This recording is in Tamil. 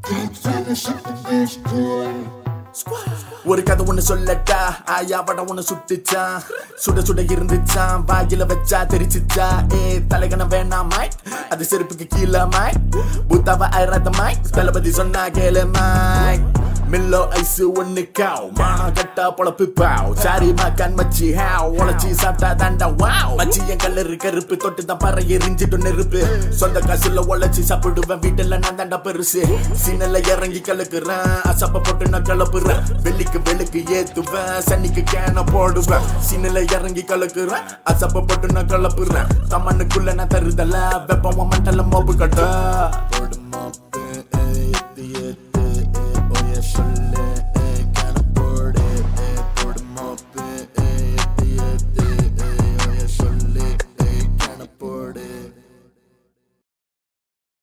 ஒரு கதை ஒண்ணு சொல்லட்டா ஆயா வடம் ஒண்ணு சுட்டுச்சான் சுட சுட இருந்துச்சான் வாயில வச்சா தெரிச்சுச்சா ஏ தலைகணம் வேணாமாய் அது செருப்புக்கு கீழே மாய் பூத்தாவ ஐராத மாய் தளபதி சொன்னா கேளு மாய் மில்லோ ஐஸ் ஒண்ணு காவ் மான கட்டா பொழப்பு பாவ் சாரி மாக்கான் மச்சி ஹாவ் உழைச்சி சாப்பிட்டா தாண்டா வாவ் மச்சி என் கல்லறு கருப்பு தொட்டு தான் பற எரிஞ்சிட்டு நெருப்பு சொந்த காசுல உழைச்சி சாப்பிடுவேன் வீட்டுல நான் தாண்டா பெருசு சீனல்ல இறங்கி கலக்குறேன் அசப்ப போட்டு நான் கலப்புறேன் வெள்ளிக்கு வெளுக்கு ஏத்துவேன் சனிக்கு கேன போடுவேன் சீனல்ல இறங்கி கலக்குறேன் அசப்ப போட்டு நான் கலப்புறேன் தமனுக்குள்ள நான் தருதல வெப்பம் மண்டல மோப்பு கட்ட போடு மாப்பு ஏத்து ஏத்து ஓய சொல்ல